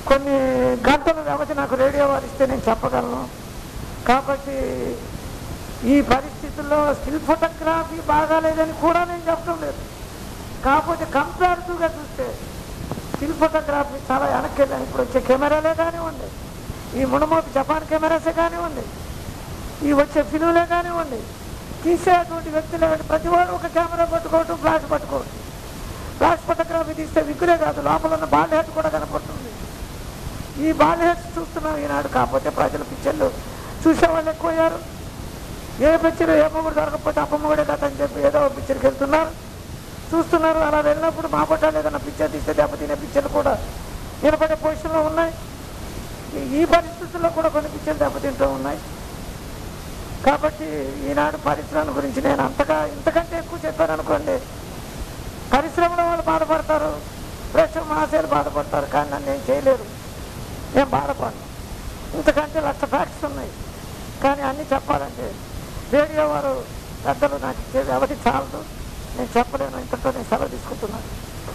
కొన్ని గంటల వ్యవధి నాకు రేడియో వారు ఇస్తే నేను చెప్పగలను కాబట్టి ఈ పరిస్థితుల్లో స్టిల్ ఫోటోగ్రఫీ బాగాలేదని కూడా నేను చెప్పడం లేదు కాకపోతే కంపారిటివ్గా చూస్తే స్టిల్ ఫోటోగ్రఫీ చాలా వెనక్కి వెళ్ళాను ఇప్పుడు వచ్చే కెమెరాలే కానివ్వండి ఈ మునమోపి జపాన్ కెమెరాసే కానివ్వండి ఈ వచ్చే ఫిల్మ్లే కానివ్వండి తీసేటువంటి వ్యక్తులు ప్రతి వాడు ఒక కెమెరా పట్టుకోవటం ఫ్లాష్ పట్టుకోవటం ఫ్లాష్ ఫోటోగ్రఫీ తీస్తే విగ్గులే కాదు లోపల ఉన్న బాల్ హెడ్ కూడా కనపడుతుంది ఈ బాల్ హెడ్స్ చూస్తున్నాం ఈనాడు కాకపోతే ప్రజల పిక్చర్లు చూసేవాళ్ళు ఎక్కువయ్యారు ఏ పిక్చర్ ఏ మొగుడు దొరకకపోతే అప్పమ్మగుడే కథ అని చెప్పి ఏదో ఒక పిక్చర్కి వెళ్తున్నారు చూస్తున్నారు అలా వెళ్ళినప్పుడు మా పట్టాలు ఏదైనా పిక్చర్ తీస్తే దెబ్బతినే పిక్చర్లు కూడా నిలబడే పొజిషన్లో ఉన్నాయి ఈ- ఈ పరిస్థితుల్లో కూడా కొన్ని పిక్చర్లు దెబ్బతింటూ ఉన్నాయి కాబట్టి ఈనాడు పరిశ్రమ గురించి నేను అంతగా ఇంతకంటే ఎక్కువ చెప్పాను అనుకోండి పరిశ్రమలో వాళ్ళు బాధపడతారు ప్రేక్షక మహాశయులు బాధపడతారు కానీ నన్ను ఏం చేయలేరు నేను బాధపడను ఇంతకంటే లక్ష ఫ్యాక్ట్స్ ఉన్నాయి కానీ అన్నీ చెప్పాలంటే రేడియో వారు పెద్దలు నాకు ఇచ్చే వ్యవధి చాలదు నేను చెప్పలేను ఇంతతో నేను సెలవు తీసుకుంటున్నాను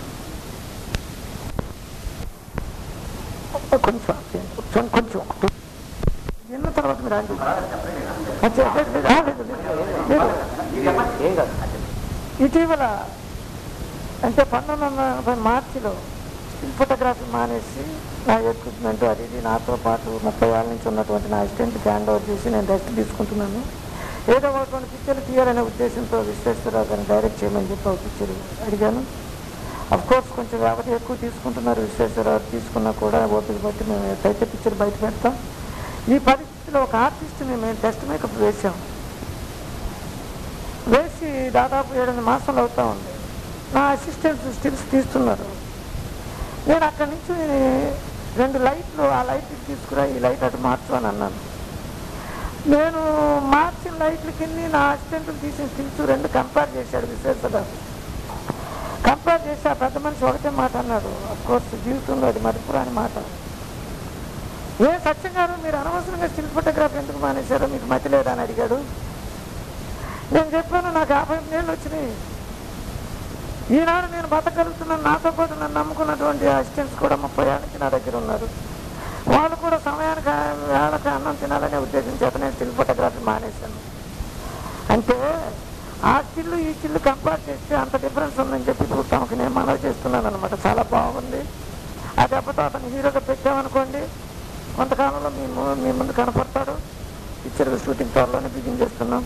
కొంచెం కొంచెం కొంచెం విన్న తర్వాత మీరు అండి అచ్చా, లేదు, లేదు, ఆ, లేదు, లేదు, లేదు. ఏం కాదు ఇటీవల అంటే పంతొమ్మిది వందల ఎనభై మార్చిలో స్టిల్ ఫోటోగ్రఫీ మానేసి నా ఎక్విప్మెంట్ అది ఇది నాతో పాటు ముప్పై ఏళ్ళ నుంచి ఉన్నటువంటి నా అసిస్టెంట్ హ్యాండ్ ఓవర్ చేసి నేను రెస్ట్ తీసుకుంటున్నాను ఏదో ఒకటువంటి పిక్చర్ తీయాలనే ఉద్దేశంతో విశ్వేశ్వరరావు గారిని డైరెక్ట్ చేయమని చెప్పి ఒక పిక్చర్ అడిగాను అఫ్ కోర్స్ కొంచెం వ్యవధి ఎక్కువ తీసుకుంటున్నారు విశ్వేశ్వరరావు తీసుకున్నా కూడా ఓపిక బట్టి మేము ఎట్లయితే పిక్చర్ బయట పెడతాం ఈ పరిస్థితిలో ఒక ఆర్టిస్ట్ని మేము టెస్ట్ మేకప్ వేసాం వేసి దాదాపు ఏడెనిమిది మాసాలు అవుతా ఉంది నా అసిస్టెంట్స్ స్టిల్స్ తీస్తున్నారు నేను అక్కడి నుంచి రెండు లైట్లు ఆ లైట్ తీసుకురా ఈ లైట్ అటు మార్చు అని అన్నాను నేను మార్చిన లైట్ల కింద నా అసిస్టెంట్లు తీసిన స్టిల్స్ రెండు కంపేర్ చేశాడు విశ్వేశ్వర కంపేర్ చేసి ఆ పెద్ద మనిషి ఒకటే మాట అన్నాడు కోర్స్ జీవితంలో అది మరిపురాని మాట ఏ సత్యం గారు మీరు అనవసరంగా స్టిల్ ఫోటోగ్రఫీ ఎందుకు మానేశారో మీకు మతి లేదా అని అడిగాడు నేను చెప్పాను నాకు యాభై ఏళ్ళు వచ్చినాయి ఈనాడు నేను బతకగలుగుతున్నాను నాతో పాటు నన్ను నమ్ముకున్నటువంటి అసిస్టెంట్స్ కూడా ముప్పై ఏళ్ళ నుంచి నా దగ్గర ఉన్నారు వాళ్ళు కూడా సమయానికి వేళకి అన్నం తినాలనే ఉద్దేశం చేత నేను స్టిల్ ఫోటోగ్రఫీ మానేశాను అంటే ఆ స్టిల్ ఈ స్టిల్ కంపేర్ చేస్తే అంత డిఫరెన్స్ ఉందని చెప్పి ఇప్పుడు తమకు నేను మనవి చేస్తున్నాను అనమాట చాలా బాగుంది ఆ దెబ్బతో అతను హీరోగా పెట్టామనుకోండి కొంతకాలంలో మీ ము- మీ ముందు కనపడతాడు పిక్చర్ షూటింగ్ త్వరలోనే బిగిన్ చేస్తున్నాం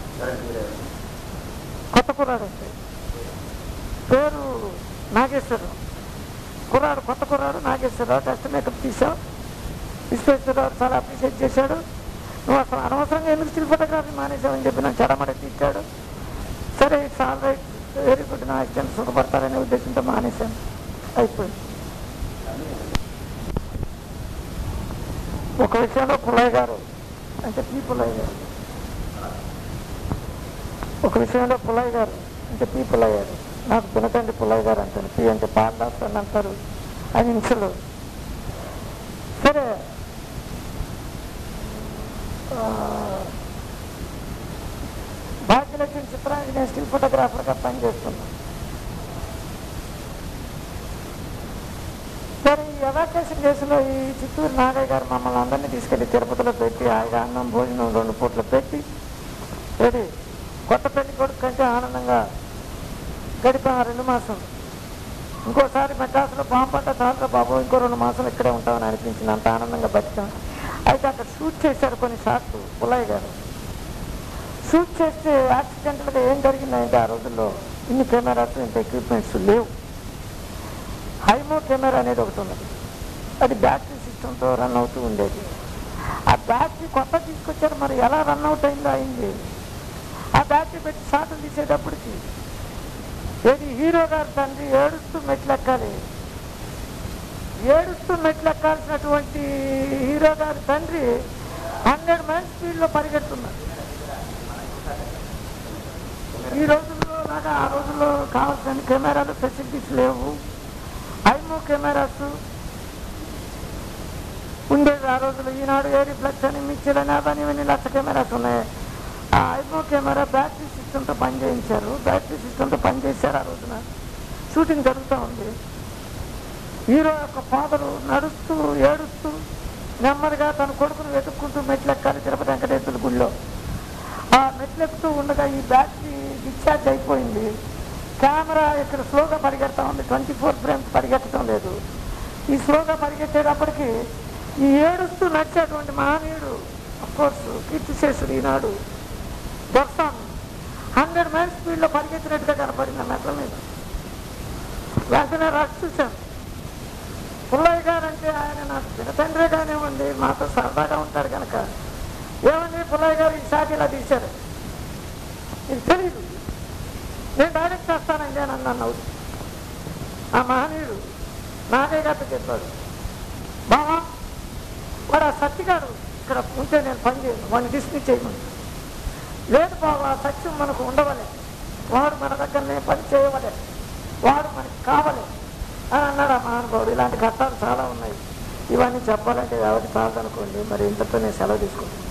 కొత్త కుర్రాడు అండి పేరు నాగేశ్వరరావు కుర్రాడు కొత్త కుర్రాడు నాగేశ్వరరావు టెస్ట్ మేకప్ తీసాం విశ్వేశ్వరరావు చాలా అప్రిషియేట్ చేశాడు నువ్వు అసలు అనవసరంగా ఎందుకు స్టిల్ ఫోటోగ్రఫీ మానేసావని చెప్పి నాకు చెడమడ తీర్చాడు సరే it's all right very good నా అసిస్టెంట్ సుఖపడతారనే ఉద్దేశంతో మానేశాను అయిపోయింది ఒక విషయంలో పుల్లయ్య గారు అంటే పి పుల్లయ్య గారు ఒక విషయంలో పుల్లయ్య గారు అంటే పి పుల్లయ్య గారు నాకు పినతండ్రి పుల్లయ్య గారు అంటాను పి అంటే పాలదాస్ అని అంటారు ఆయన ఇన్సులు సరే ఆ, భాగ్యలక్ష్మి చిత్రానికి నేను స్టిల్ ఫోటోగ్రాఫర్గా పనిచేస్తున్నాను సరే ఈ ఎవాక్యుయేషన్ కేసులో ఈ చిత్తూరు నాగయ్య గారు మమ్మల్ని అందరినీ తీసుకెళ్లి తిరుపతిలో పెట్టి ఆయన అన్నం భోజనం రెండు పూట్లు పెట్టి రెడీ కొత్త పెళ్లి కొడుకు కంటే ఆనందంగా గడిపాం ఆ రెండు మాసం ఇంకోసారి మెడ్రాస్లో బాంబు పడ్డ చాలు బాబు ఇంకో రెండు మాసాలు ఇక్కడే ఉంటామని అనిపించింది అంత ఆనందంగా బతికాం అయితే అక్కడ షూట్ చేశారు కొన్ని షాట్లు పుల్లయ్య గారు షూట్ చేస్తే యాక్సిడెంటల్గా ఏం జరిగిందంటే ఆ రోజుల్లో ఇన్ని కెమెరాస్ ఇంత ఎక్విప్మెంట్స్ లేవు హైమో కెమెరా అనేది ఒకటి ఉన్నది అది బ్యాటరీ సిస్టంతో రన్ అవుతూ ఉండేది ఆ బ్యాటరీ కొత్త తీసుకొచ్చారు మరి ఎలా రన్ అవుట్ అయిందో అయింది ఆ బ్యాటరీ పెట్టి షాట్లు తీసేటప్పటికి ఏది హీరో గారు తండ్రి ఏడుస్తూ మెట్లెక్కాలి ఏడుస్తూ మెట్లెక్కాల్సినటువంటి హీరో గారి తండ్రి హండ్రెడ్ మైల్ స్పీడ్లో పరిగెడుతున్నారు ఈ రోజుల్లో లాగా ఆ రోజుల్లో కావాల్సిన కెమెరాలు ఫెసిలిటీస్ లేవు ఐమో కెమెరాస్ ఉండేది ఆ రోజుల్లో ఈనాడు ఏరి ఫ్లెక్స్ అని మిక్చర్ అని అవన్నీ ఇవన్నీ లక్ష కెమెరాస్ ఉన్నాయి ఆ ఐమో కెమెరా బ్యాటరీ సిస్టంతో పనిచేయించారు బ్యాటరీ సిస్టంతో పనిచేశారు ఆ రోజున షూటింగ్ జరుగుతూ ఉంది హీరో యొక్క ఫాదరు నడుస్తూ ఏడుస్తూ నెమ్మదిగా తన కొడుకును వెతుక్కుంటూ మెట్లెక్కాలి తిరుపతి వెంకటేశ్వర గుడిలో ఆ మెట్లెక్కుతూ ఉండగా ఈ బ్యాటరీ డిశ్చార్జ్ అయిపోయింది కెమెరా ఇక్కడ స్లోగా పరిగెడతా ఉంది ట్వంటీ ఫోర్ ఫ్రేమ్స్ పరిగెత్తడం లేదు ఈ స్లోగా పరిగెత్తేటప్పటికి ఈ ఏడుస్తూ నడిచేటువంటి మహనీయుడు కోర్స్ కీర్తిశేషుడు ఈనాడు దొరసామి హండ్రెడ్ మైల్స్ స్పీడ్లో పరిగెత్తినట్టుగా కనపడింది ఆ మెట్ల మీద వెంటనే రష్ చూశాను పుల్లయ్య గారు అంటే ఆయన నాకు చిన్నతండ్రే కానివ్వండి మాతో సరదాగా ఉంటాడు కనుక ఏమండి పుల్లయ్య గారు ఈ షాట్ ఇలా తీశారు ఇది తెలియదు నేను డైరెక్ట్ చేస్తానండి అని అన్నాను నవ్వుతూ. ఆ మహనీయుడు నాగే గారితో చెప్పాడు బావా వాడు ఆ సత్యగాడు ఇక్కడ ఉంటే నేను పని చేయను వాడిని డిస్మిస్ చేయమని లేదు బాబా సత్యం మనకు ఉండవలే వాడు మన దగ్గరనే పని చేయవలే వాడు మనకి కావలే అని అన్నాడు ఆ మహానుభావుడు ఇలాంటి ఘట్టాలు చాలా ఉన్నాయి ఇవన్నీ చెప్పాలంటే ఎవరికి చాలదనుకోండి మరి ఇంతతో నేను సెలవు తీసుకుంటాను